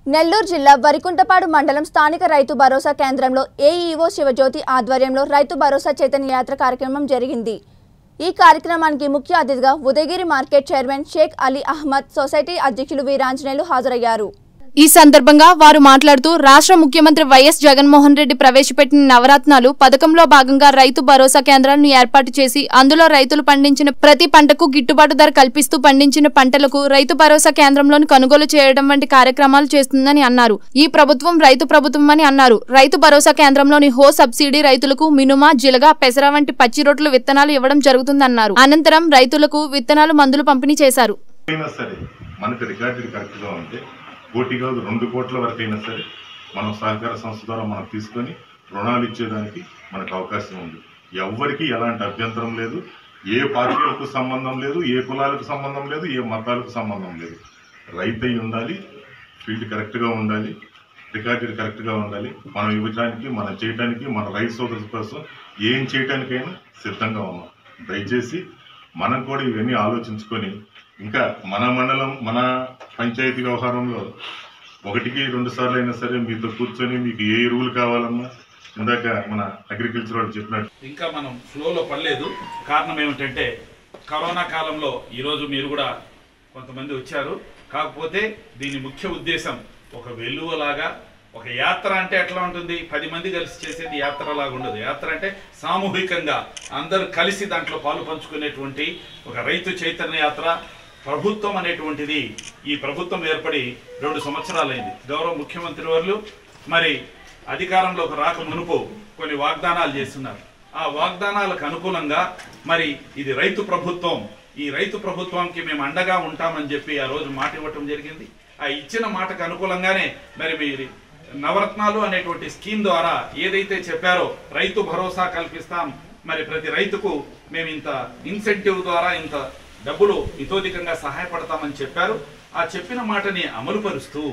నెల్లూరు జిల్లా వరికుంటపాడు మండలం స్థానిక రైతు భరోసా కేంద్రంలో ఏఈఓ శివజ్యోతి ఆధ్వర్యంలో రైతు భరోసా చైతన్య యాత్ర కార్యక్రమం జరిగింది ఈ కార్యక్రమానికి ముఖ్య అతిథిగా Udayagiri market chairman Shaik Ali Ahmed society అధ్యక్షులు వీరాంజనేయులు హాజరయ్యారు ఈ సందర్భంగా వారు మాట్లాడుతూ రాష్ట్ర ముఖ్యమంత్రి వైఎస్ జగన్మోహన్ రెడ్డి ప్రవేశపెట్టిన నవరత్నాలు పథకంలో భాగంగా రైతు భరోసా కేంద్రాలను ఏర్పాటు చేసి అందులో రైతులు పండించిన ప్రతి పంటకు గిట్టుబాటు ధర కల్పిస్తూ పండించిన పంటలకు రైతు భరోసా కేంద్రంలోని కొనుగోలు చేయడం వంటి కార్యక్రమాలు చేస్తుందని అన్నారు ఈ ప్రభుత్వం రైతు ప్రభుత్వం అని అన్నారు రైతు భరోసా కేంద్రంలోని హో సబ్సిడీ రైతులకు మినుమ జిలగ పెసర వంటి పచ్చి రొట్టెలు విత్తనాలు ఇవ్వడం జరుగుతుందన్నారు అనంతరం రైతులకు విత్తనాలు మందులు పంపిణీ చేశారు అయినా సరే మనకు రికార్డు కరెక్ట్గా ఉంటే కోటి కాదు రెండు కోట్ల వరకు అయినా సరే మనం సహకార సంస్థ ద్వారా మనం తీసుకొని రుణాలు ఇచ్చేదానికి మనకు అవకాశం ఉంది ఎవ్వరికి ఎలాంటి అభ్యంతరం లేదు ఏ పార్టీలకు సంబంధం లేదు ఏ కులాలకు సంబంధం లేదు ఏ మతాలకు సంబంధం లేదు రైతు అయి ఉండాలి ఫీల్డ్ కరెక్ట్గా ఉండాలి రికార్డు కరెక్ట్గా ఉండాలి మనం ఇవ్వడానికి మనం చేయడానికి మన రైతు సోదరుల కోసం ఏం చేయడానికైనా సిద్ధంగా ఉన్నాం దయచేసి మనం కూడా ఇవన్నీ ఆలోచించుకొని ఇంకా మన మండలం మన పంచాయతీ వ్యవహారంలో ఒకటికి రెండు సార్లు అయినా సరే మీతో కూర్చొని మీకు ఏ ఎరువులు కావాలన్నా ఇందాక మన అగ్రికల్చర్ వాళ్ళు చెప్పినట్టు ఇంకా మనం ఫ్లోలో పడలేదు కారణం ఏమిటంటే కరోనా కాలంలో ఈరోజు మీరు కూడా కొంతమంది వచ్చారు కాకపోతే దీని ముఖ్య ఉద్దేశం ఒక వెలువలాగా ఒక యాత్ర అంటే ఎట్లా ఉంటుంది పది మంది కలిసి చేసేది యాత్ర లాగా ఉండదు యాత్ర అంటే సామూహికంగా అందరూ కలిసి దాంట్లో పాలు పంచుకునేటువంటి ఒక రైతు చైతన్య యాత్ర ప్రభుత్వం అనేటువంటిది ఈ ప్రభుత్వం ఏర్పడి రెండు సంవత్సరాలైంది గౌరవ ముఖ్యమంత్రి వర్లు మరి అధికారంలోకి రాక మునుపు కొన్ని వాగ్దానాలు చేస్తున్నారు ఆ వాగ్దానాలకు అనుకూలంగా మరి ఇది రైతు ప్రభుత్వం ఈ రైతు ప్రభుత్వానికి మేము అండగా ఉంటామని చెప్పి ఆ రోజు మాట ఇవ్వటం జరిగింది ఆ ఇచ్చిన మాటకు అనుకూలంగానే మరి మీరు నవరత్నాలు అనేటువంటి స్కీమ్ ద్వారా ఏదైతే చెప్పారో రైతు భరోసా కల్పిస్తాం మరి ప్రతి రైతుకు మేము ఇంత ఇన్సెంటివ్ ద్వారా ఇంత డబ్బులు ఇతోధికంగా సహాయపడతామని చెప్పారు ఆ చెప్పిన మాటని అమలుపరుస్తూ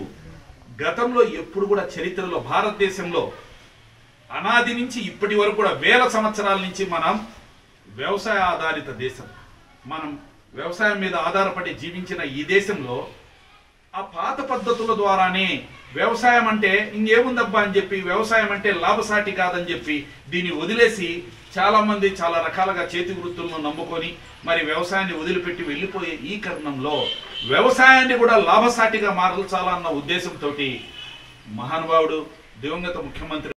గతంలో ఎప్పుడు కూడా చరిత్రలో భారతదేశంలో అనాది నుంచి ఇప్పటి వరకు కూడా వేల సంవత్సరాల నుంచి మనం వ్యవసాయ ఆధారిత దేశం మనం వ్యవసాయం మీద ఆధారపడి జీవించిన ఈ దేశంలో ఆ పాత పద్ధతుల ద్వారానే వ్యవసాయం అంటే ఇంకేముందబ్బా అని చెప్పి వ్యవసాయం అంటే లాభసాటి కాదని చెప్పి దీన్ని వదిలేసి చాలా మంది చాలా రకాలుగా చేతి వృత్తులను నమ్ముకొని మరి వ్యవసాయాన్ని వదిలిపెట్టి వెళ్ళిపోయే ఈ కరణంలో వ్యవసాయాన్ని కూడా లాభసాటిగా మార్చాలన్న ఉద్దేశంతో మహానుభావుడు దివంగత ముఖ్యమంత్రి